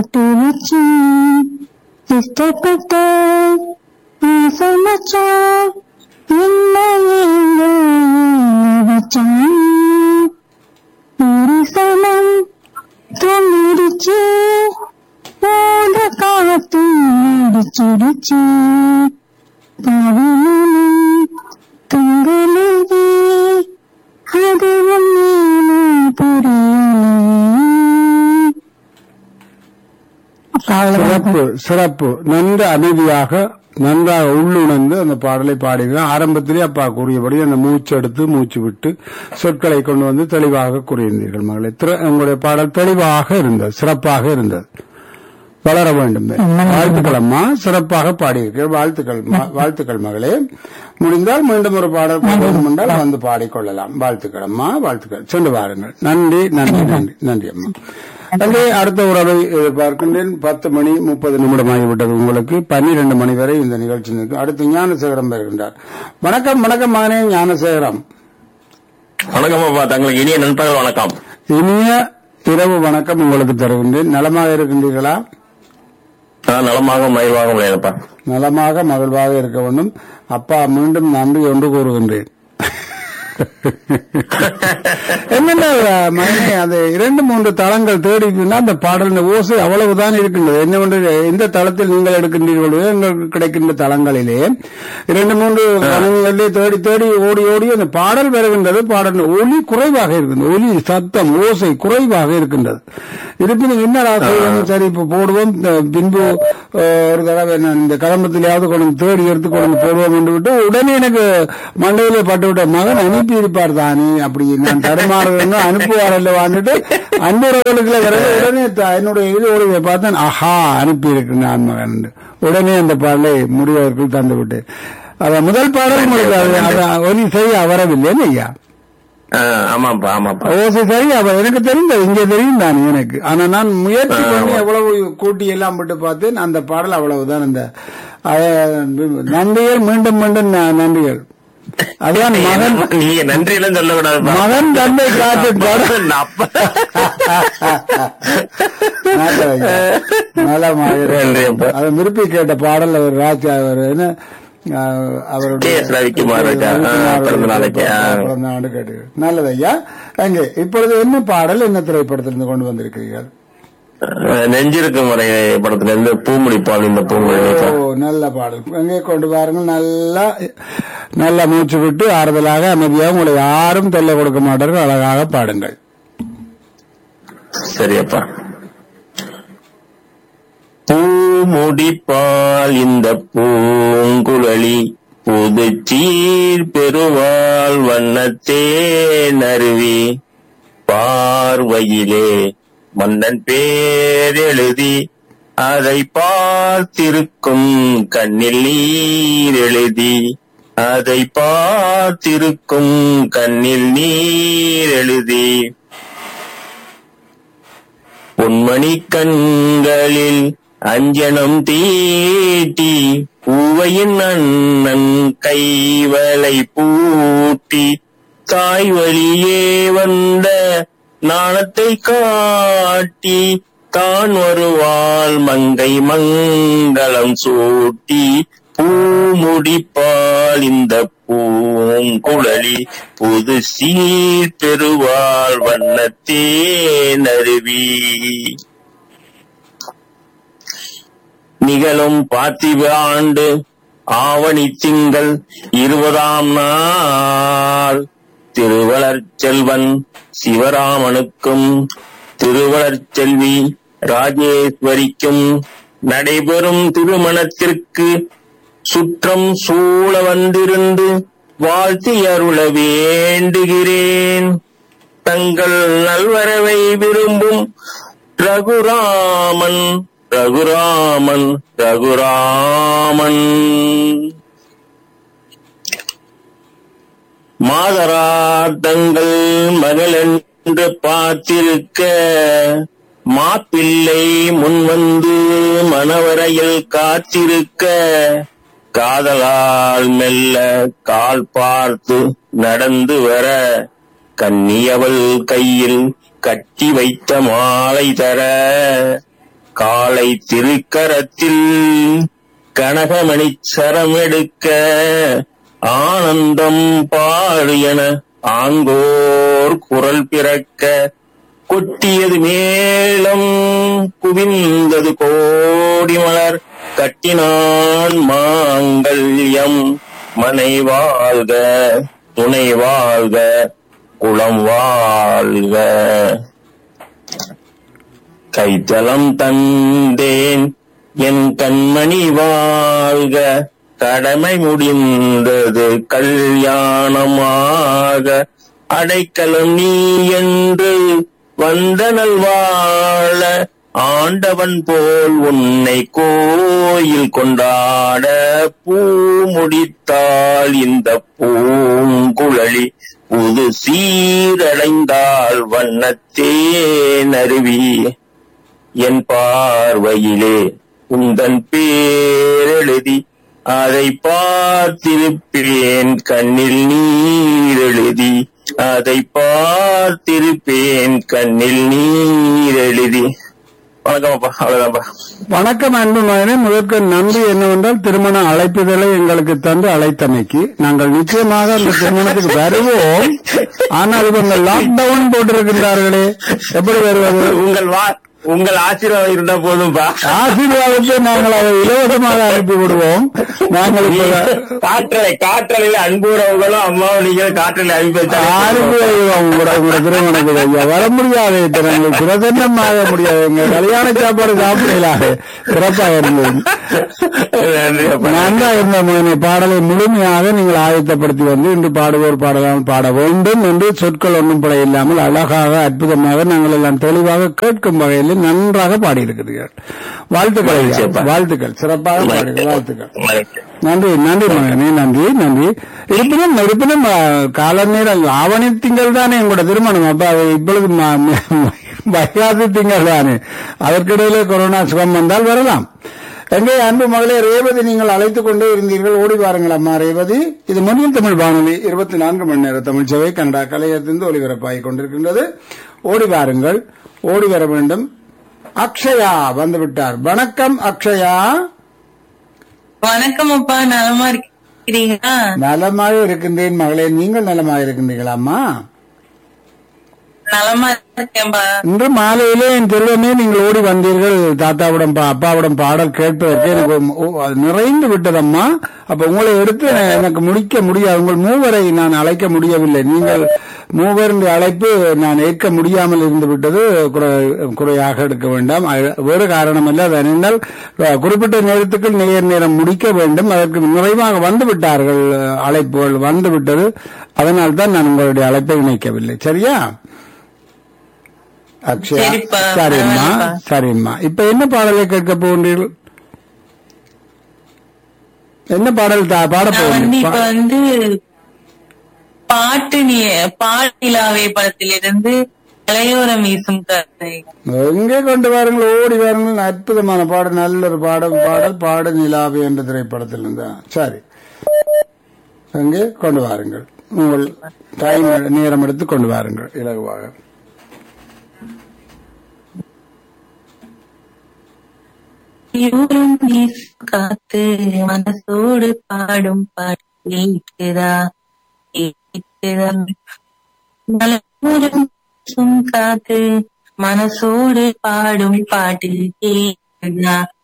போட்டு வச்சு இஷ்டப்பட்ட ஆசை மச்சான் என்னையே வச்சான் ஒரு சமம் தொழிடுச்சு போன்ற காத்து அடிச்சிடுச்சு பவனும் தங்களே அது ஒன்னும் புரியலே சிறப்பு சிறப்பு நன்கு அமைதியாக நன்றாக உள்ளுணர்ந்து அந்த பாடலை பாடினார் ஆரம்பத்திலே அப்பா கூறியபடி அந்த மூச்சு எடுத்து மூச்சு விட்டு சொற்களை கொண்டு வந்து தெளிவாக கூறியிருந்தீர்கள் மகளே திற- உங்களுடைய பாடல் தெளிவாக இருந்தது சிறப்பாக இருந்தது வளர வேண்டும் வாழ்த்துக்கள் அம்மா சிறப்பாக பாடியிருக்கிறீர்கள் வாழ்த்துக்கள் ம- வாழ்த்துக்கள் மகளே முடிந்தால் மீண்டும் ஒரு பாடல் பாட வேண்டும் என்றால் வந்து பாடிக்கொள்ளலாம் வாழ்த்துக்கள் அம்மா வாழ்த்துக்கள் சென்று வாருங்கள் நன்றி நன்றி நன்றி நன்றி அம்மா அங்கே அடுத்த உறவை எதிர்பார்க்கின்றேன் பத்து மணி முப்பது நிமிடம் ஆகிவிட்டது உங்களுக்கு பன்னிரண்டு மணி வரை இந்த நிகழ்ச்சி நிற்கும் அடுத்து ஞானசேகரம் வருகின்றார் வணக்கம் வணக்கம் மகனே ஞானசேகரம் வணக்கம் அப்பா தங்களுக்கு இனிய நண்பர்கள் வணக்கம் இனிய இரவு வணக்கம் உங்களுக்கு தருகின்றேன் நலமாக இருக்கின்றீர்களா நான் நலமாக மகிழ்வாக முடியாதுப்பா நலமாக மகிழ்வாக இருக்க வேண்டும் அப்பா மீண்டும் நன்றி ஒன்று கூறுகின்றேன் என்னென்ன மகனே அது இரண்டு மூன்று தளங்கள் தேடினா அந்த பாடலின் ஓசை அவ்வளவுதான் இருக்கின்றது என்னவென்று எந்த தளத்தில் நீங்கள் எடுக்கின்றீர்களோ எங்களுக்கு கிடைக்கின்ற தளங்களிலே இரண்டு மூன்று கணங்களிலே தேடி தேடி ஓடி ஓடி அந்த பாடல் வருகின்றது பாடல் ஒலி குறைவாக இருக்கின்றது ஒலி சத்தம் ஓசை குறைவாக இருக்கின்றது இருப்பினும் என்னடா செய்வோம் சரி இப்ப போடுவோம் த- பின்பு அஹ், ஒரு தடவை நான் இந்த கிளம்பத்திலேயாவது கொண்டு வந்து தேடி எடுத்து கொண்டு வந்து போடுவோம் என்று விட்டு உடனே எனக்கு மண்டையிலே பட்டு விட்ட மகன் அனுப்பி இருப்பார் தானே அப்படி நான் தடுமாறுங்க அனுப்புவார் அல்லவான்னுட்டு அன்புறவர்களுக்குள்ள வரவே உடனே த- என்னுடைய இது ஓடி பார்த்தேன் ஆஹா அனுப்பி இருக்கு நான் மகன் உடனே அந்த பாடலை முடிவதற்குள் தந்து விட்டேன் அத முதல் பாடல் உங்களுக்கு அது- அது ஒலி சரியா வரவில்லை ஐயா ஆ, ஆமாப்பா ஆமாப்பா ஓசை சரி அவ எனக்கு தெரிந்தது இங்க தெரியும் தான் எனக்கு ஆனா நான் முயற்சி பண்ணி எவ்வளவு கூட்டி எல்லாம் விட்டு பார்த்தேன் அந்த பாடல் அவ்வளவுதான் அந்த அஹ், நன்றிகள் மீண்டும் மீண்டும் ந- நன்றிகள் அதான் மகன் நீங்க நன்றி எல்லாம் சொல்லக்கூடாதுப்பா மகன் தந்தை காட்டு பாடல் அப்பா நன்றி அப்பா. அதை விருப்பி கேட்ட பாடல் அவர் ராஜா அவர் என்ன அஹ், அவருடைய கே. எஸ். ரவிக்குமார் ராஜா. ஆ, ரவிக்குமார் பிறந்த நாளைக்கு, ஆ. பிறந்த நாடு கேட்டு நல்லது ஐயா அங்கே இப்பொழுது என்ன பாடல் என்ன திரைப்படத்திலிருந்து கொண்டு வந்திருக்கிறீர்கள் நெஞ்சிருக்கும் வரை படத்துல இருந்து பூமுடிப்பால் இந்த பூங்குழலி ஓ நல்ல பாடல் எங்கே கொண்டு பாருங்கள் நல்லா நல்லா மூச்சு விட்டு ஆறுதலாக அமைதியாக உங்களை யாரும் தொல்லை கொடுக்க மாட்டார்கள் அழகாக பாடுங்கள் சரியப்பா பூமுடிப்பால் இந்த பூங்குழலி புதுச்சீர் பெருவாள் வண்ணத்தே நருவி பார்வையிலே மன்னன் பேர் எழுதி அதை பார்த்திருக்கும் கண்ணில் நீர் எழுதி அதை பார்த்திருக்கும் கண்ணில் நீர் எழுதி பொன்மணி கண்களில் அஞ்சனம் தீட்டி பூவையின் அண்ணன் கைவளை பூட்டி தாய் வழியே வந்த நாணத்தை காட்டி தான் வருவாள் மங்கை மங்களம் சூட்டி பூமுடிப்பால் இந்த பூங்குழலி புது சீர் பெருவாள் வண்ணத்தே நருவி நிகழும் பார்த்திப ஆண்டு ஆவணி திங்கள் இருபதாம் நாள் திருவளர் செல்வன் சிவராமனுக்கும் திருவளர் செல்வி ராஜேஸ்வரிக்கும் நடைபெறும் திருமணத்திற்கு சுற்றம் சூழ வந்திருந்து வாழ்த்தி அருள வேண்டுகிறேன் தங்கள் நல்வரவை விரும்பும் ரகுராமன் ரகுராமன் ரகுராமன் மாதரார் தங்கள் மகள் என்று பார்த்திருக்க மாப்பிள்ளை முன்வந்து மணவரையில் காத்திருக்க காதலால் மெல்ல கால் பார்த்து நடந்து வர கன்னியவள் கையில் கட்டி வைத்த மாலை தர காலை திருக்கரத்தில் கனகமணி சரம் எடுக்க ஆனந்தம் பாடு என ஆங்கோர் குரல் பிறக்க கொட்டியது மேளம் குவிந்தது கோடி மலர் கட்டினான் மாங்கல்யம் மனை வாழ்க துணை வாழ்க குளம் வாழ்க கைத்தலம் தந்தேன் என் கண்மணி வாழ்க கடமை முடிந்தது கல்யாணமாக அடைக்கலம் நீ என்று வந்தனல் வாழ ஆண்டவன் போல் உன்னை கோயில் கொண்டாட பூ முடித்தால் இந்த பூங்குழலி புது சீரடைந்தால் வண்ணத்தேன் அருவி என் பார்வையிலே உந்தன் பேரெழுதி அதை பார்த்திருப்பேன் கண்ணில் நீர் எழுதி அதை பார்த்திருப்பேன் கண்ணில் நீர் எழுதி வணக்கம்ப்பா அவ்வளவுதான்ப்பா வணக்கம் அன்பு மகனே முதற்கு நன்றி என்னவென்றால் திருமண அழைப்புதலை எங்களுக்கு தந்து அழைத்தமைக்கு நாங்கள் நிச்சயமாக அந்த திருமணத்துக்கு வருவோம் ஆனால் இவங்க லாக்டவுன் போட்டிருக்கின்றார்களே எப்படி வருவது உங்கள் வா உங்கள் ஆசீர்வாதம் இருந்தா போதும்பா ஆசீர்வாதத்தை நாங்கள் அதை இலவசமாக அனுப்பி விடுவோம் நாங்கள் இப்ப காற்றலை காற்றலையில அன்புறவங்களும் அம்மாவும் நீங்க காற்றலை அனுப்பி அனுப்பி வச்சா வைவோம் உங்களோட உங்களோட திருமணத்துக்கு ஐயா வர முடியாது இப்ப நாங்கள் பிரசன்னமாக முடியாது எங்க கல்யாண சாப்பாடு சாப்பிடலாக சிறப்பாக இருந்தது நன்றி அப்பா நன்றா இருந்த மகனை பாடலை முழுமையாக நீங்கள் ஆயத்தப்படுத்தி வந்து இன்று பாடுவோர் பாடலாம் பாட வேண்டும் என்று சொற்கள் ஒன்றும் பட இல்லாமல் அழகாக அற்புதமாக நாங்கள் எல்லாம் தெளிவாக கேட்கும் வகையில் நன்றாக பாடியிருக்கிறீர்கள் வாழ்த்துக்கள் ஐயா. மகிழ்ச்சியப்பா. வாழ்த்துக்கள் சிறப்பாக பாடுங்கள் வாழ்த்துக்கள் மகிழ்ச்சி. நன்றி நன்றி மகனே நன்றி நன்றி இருப்பினும் இருப்பினும் ஆ, கால நேரம் ஆவணி திங்கள் தானே உங்களோட திருமணம் அப்ப அது இப்பொழுது ம- ம- வைகாசி திங்கள் தானே அதற்கிடையிலே கொரோனா சுகம் வந்தால் வரலாம் எங்கே அன்பு மகளே ரேவதி நீங்கள் அழைத்துக் கொண்டே இருந்தீர்கள் ஓடி வாருங்கள் அம்மா ரேவதி இது முன்னில் தமிழ் வானொலி இருபத்தி நான்கு மணி நேர தமிழ் சேவை கனடா கலையத்திலிருந்து ஒளிபரப்பாகிக் கொண்டிருக்கின்றது ஓடி வாருங்கள் ஓடி வர வேண்டும் அக்ஷயா வந்து விட்டார் வணக்கம் அக்ஷயா வணக்கம் அப்பா நலமா இருக்கிறீங்களா நலமாக இருக்கின்றேன் மகளே நீங்கள் நலமாக இருக்கின்றீர்களாம்மா நலமா இருக்கேன்பா இன்று மாலையிலே என் திருவமே நீங்கள் ஓடி வந்தீர்கள் தாத்தாவிடம் பா- அப்பாவிடம் பாடல் கேட்பதற்கு எனக்கு ஓ, அது நிறைந்து விட்டதம்மா அப்ப உங்களை எடுத்து எனக்கு முடிக்க முடியாது உங்கள் மூவரை நான் அழைக்க முடியவில்லை நீங்கள் மூவரின் அழைப்பு நான் ஏற்க முடியாமல் இருந்து விட்டது குறை- குறையாக எடுக்க வேண்டாம் அது வேறு காரணம் அல்ல அது என்னென்னால் அஹ், குறிப்பிட்ட நேரத்துக்குள் நேர் நேரம் முடிக்க வேண்டும் அதற்கு நிறைவாக வந்து விட்டார்கள் அழைப்புகள் வந்து விட்டது அதனால் தான் நான் உங்களுடைய அழைப்பை இணைக்கவில்லை சரியா அக்ஷயா சரிப்பா, சரிம்மா பரவாயில்லப்பா. சரிம்மா இப்ப என்ன பாடலை கேட்க போகின்றீர்கள் என்ன பாடல் தா- பாட நான் வந்து இப்ப போகிறீர்கள் வந்து பாட்டு நீ பாட்டிலாவே படத்திலிருந்து இளையோரம் வீசும் கதை எங்கே கொண்டு வாருங்கள் ஓடி வாருங்கள் அற்புதமான பாடல் நல்ல ஒரு பாடல் பாடல் பாடு நிலாவி என்ற திரைப்படத்தில் இருந்தா சரி எங்கே கொண்டு வாருங்கள் உங்கள் டைம் நேரம் எடுத்து கொண்டு வாருங்கள் இலகுவாக இளையோரம் வீசும் காத்து மனசோடு பாடும் பாட்டு கேட்குதா கேட்குதா மலரும் வீசும் காத்து மனசோடு பாடும் பாட்டு கேட்குதா